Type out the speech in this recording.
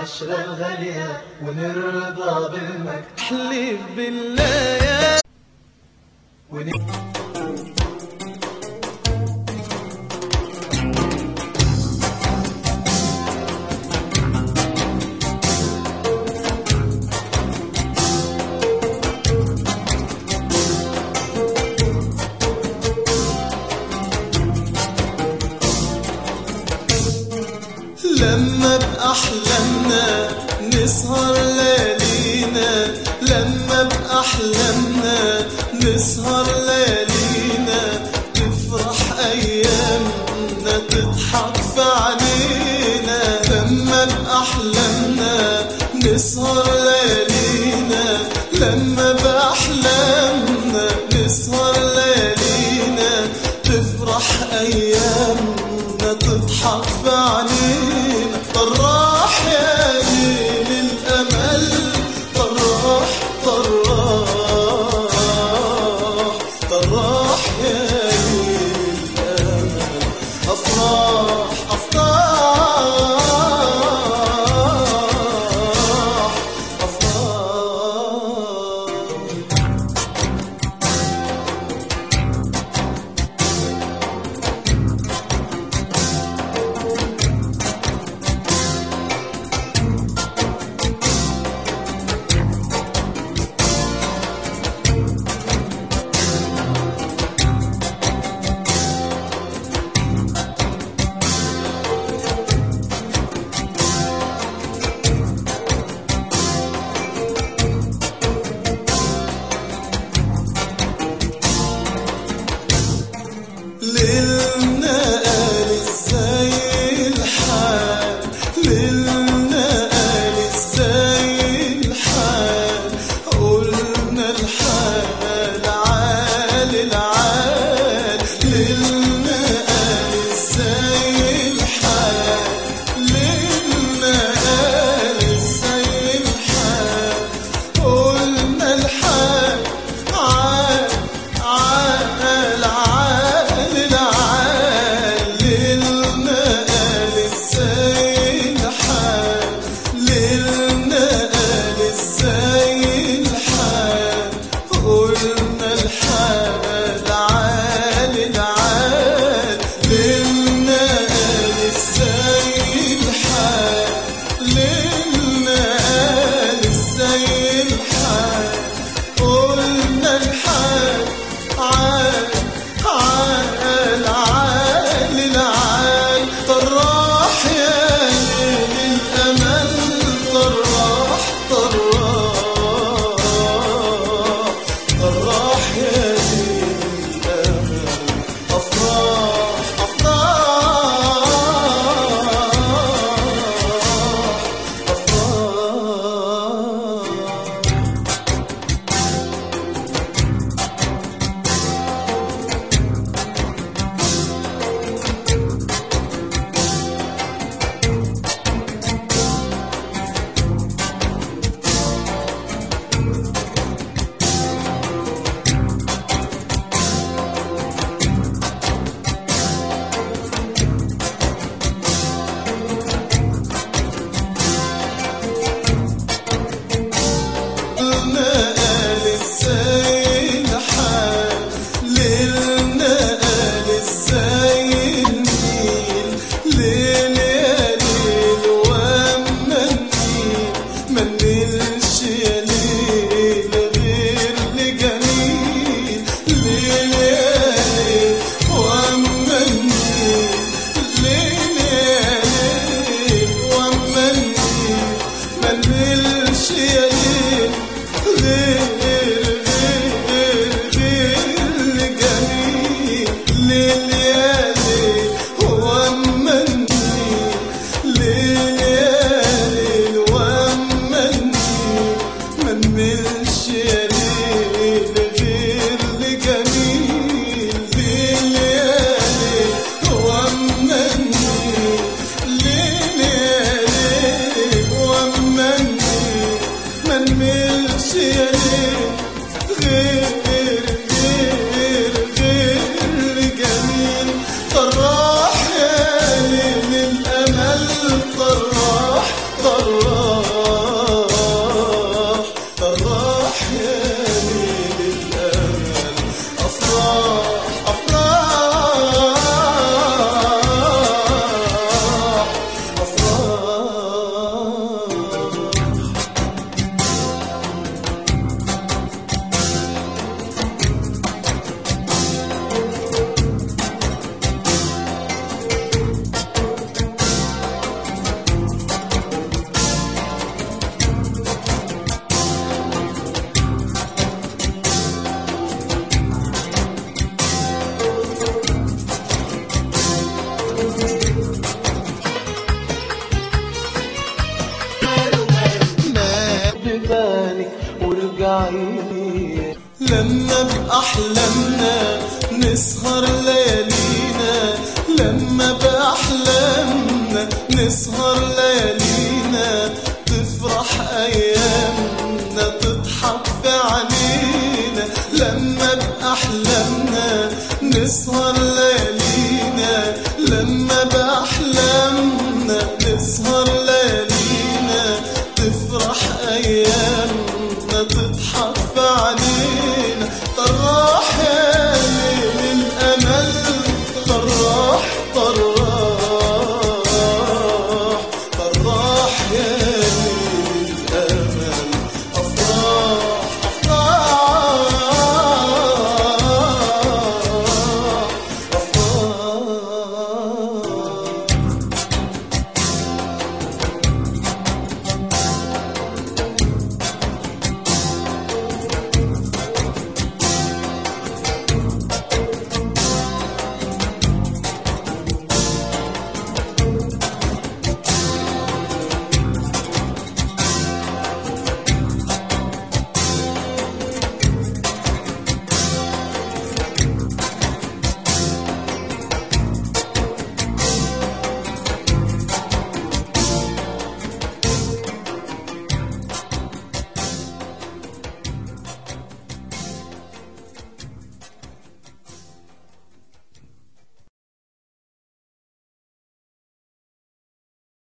العشرة الغالية ونرضى بالمجد احلف بالله يا ون... لما بأحلامنا نسهر ليالينا لما بأحلامنا نسهر ليالينا تفرح أيامنا تضحك في علينا لما بأحلامنا نسهر ليالينا لما بأحلامنا نسهر ليالينا تفرح أيامنا تضحك في علينا طراح يا ليل الأمل طراح طراح طراح يا ليل الأمل أفراح أفراح أفراح ليلنا قال ازاي الحال ليلنا قال ازاي الحال قلنا الحال عال العال ليلنا قال ازاي الحال ليلنا قال ازاي الحال قلنا الحال عال عال عال العال ليلنا قال ازاي الحال ليلنا قال ازاي الحال قلنا الحال عال العال ليلنا قال ازاي الحال ليلنا قال ازاي الحال قلنا الحال عال عال عال العال طراح يا ليل الأمل طراح طراح طراح يا ليل الأمل أفراح أفراح أفراح ليلنا قال ازاي الحال ليلنا قال ازاي النيل ليل يا ليل واما النيل ما نلش يا ليل غير لجميل ليل يا ليل واما النيل ليل يا ليل واما النيل ما نلش يا ليل غير غير غير جميل ليل يا ليل واما النيل ليل يا ليل واما النيل ما نملش يا ليل غير لجميل ليل يا ليل واما النيل ليل يا ليل واما النيل ما نملش يا ليل غير غير غير جميل نسهر